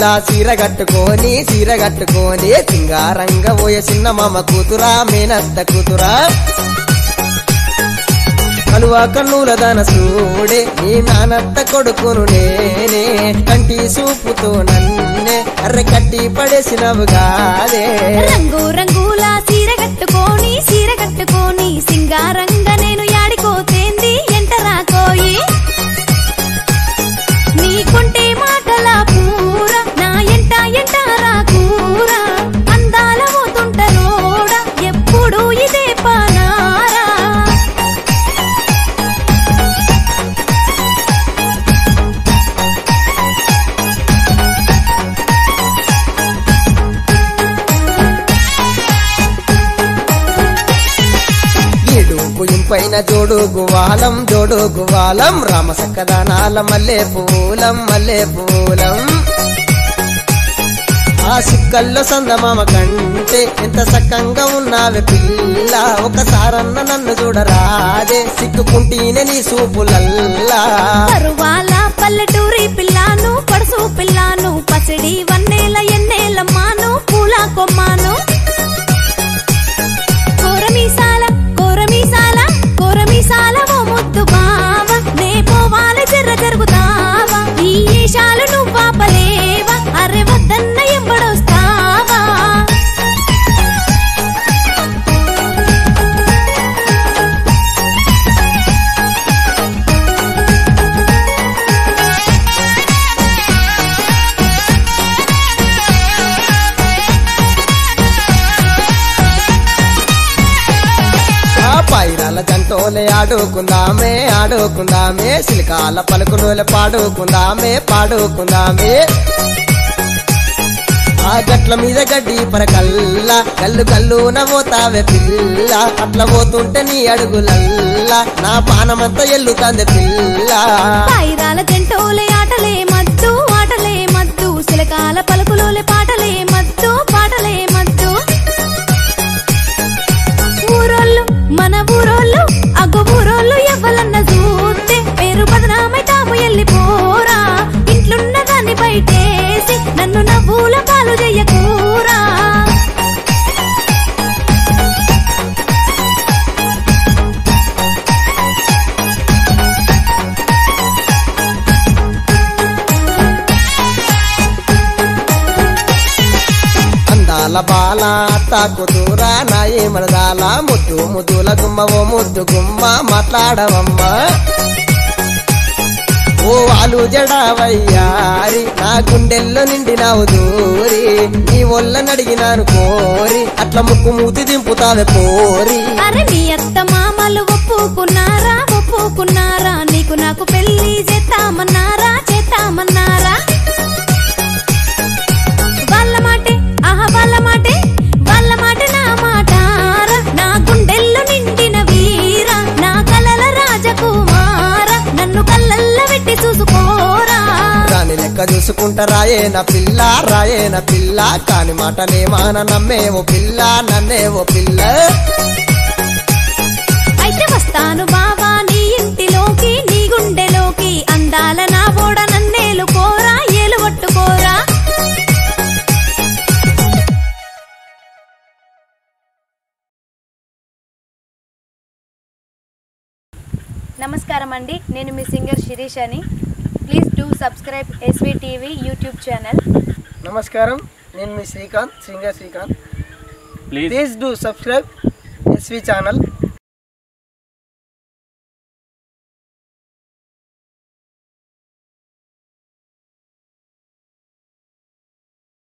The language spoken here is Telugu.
రంగుల సీర కట్టుకొని సీర కట్టుకొని సింగారంగ పోయ చిన్న మామ కూతురా మేనత్త కూతురా కలువ కన్నుల దాన సూడే నీ నానత్త కొడుకును నేనే కంటి సూపుతో నన్నే అర్రె కట్టి పడేసినవు కాదే రంగు రంగుల సీర కట్టుకొని సీర కట్టుకొని సింగారంగా నేను యాడికోతేంది ఎంట రాకోయి నీకుంటే మాటల పూర నా ఎంట ఎంట రాకూర అందాల పోతుంటరోడ ఎప్పుడు ఇదే పనారా ఈడుపు ఇంపైన జోడు గువాలం జోడు గువాలం రామసక్కదానాల మల్లె పూలం మల్లె పూలం ఆ సిక్కల్లో సందమామ కంటే ఎంత సక్కంగా ఉన్నావే పిల్ల ఒకసారన్న నన్ను చూడరాదే సిక్కుకుంటేనే నీ సూపులల్లా పరువాల పల్లెటూరి పిల్లాను పడుసు పిల్లాను పసిడి వన్నేల ఎన్నేలమ్మాను పూల కొమ్మాను కోరమీసాల కోరమీసాల కోరమీసాల ఓ ముద్దు బావ నే పోవాల జర్ర జరుగుతావా ఈ ఏషాలు నువ్వాపలేవా అరే వద్దన్న ఎంబడొస్తావా ఆ పైరాల జంటోలే ఆడుకుందామే ఆడుకుందామే సిలికాల పలుకులోలే పాడుకుందామే పాడుకుందామే ఆ గట్ల మీద గడ్డి పరకల్లా కల్లు కల్లు నవ్వుతావే పిల్ల అట్ల పోతుంటే నీ అడుగులల్లా నా పానమంతా ఎల్లుతాంది పిల్ల పైరాల జంటోలే ఆటలే మద్దు ఆటలే మద్దు సిలకాల పలుకులోలే పాటలే మద్దు పాటలే మద్దు ఊరోళ్ళు మన ఊరోళ్ళు అగ్గు ఊరోళ్ళు ఎవ్వలన్న చూస్తే పేరు బదనామై తాము ఎల్లిపోరా ఇంట్లున్న దాన్ని బయటేసి నన్ను నవ్వుల పాలు చెయ్యకూరా అందాల బాల తాకుతూరా నాయి మరదాల ముద్దు ముద్దుల గుమ్మ ఓ ముద్దు గుమ్మ మాట్లాడవమ్మా ఓ వాలు జడావయ్యారి నా గుండెల్లో నిండినావు దూరి నీ ఒళ్ళనడిగినాను కోరి అట్ల ముక్కు మూతి దింపుతావే పోరి అరే మీ అత్త మామలు ఒప్పుకున్నారా ఒప్పుకున్నారా నీకు నాకు పెళ్లి చేస్తామన్నారా చేస్తామన్నారా వాళ్ళ మాటే ఆహా వాళ్ళ మాటే వాళ్ళ మాట నా మాటారా నా గుండెల్లో నిండిన వీర నా కలల రాజకుమార నన్ను కళ్ళల్ల పెట్టి చూసుకోరా దాని లెక్క చూసుకుంటా రాయే నా పిల్ల రాయే నా పిల్ల కాని మాటనే మాన నమ్మే ఓ పిల్ల నన్నే ఓ పిల్ల అయితే వస్తాను బావా నీ ఇంటిలోకి నీ గుండెలోకి అందాల నా ఓడ నన్నేలు కోరా ఏలు పట్టుకోరా నమస్కారం అండి నేను మీ సింగర్ శిరీష్ అని please do subscribe SV TV YouTube channel నమస్కారం నేను మీ Srikanth singer Srikanth please please do subscribe SV channel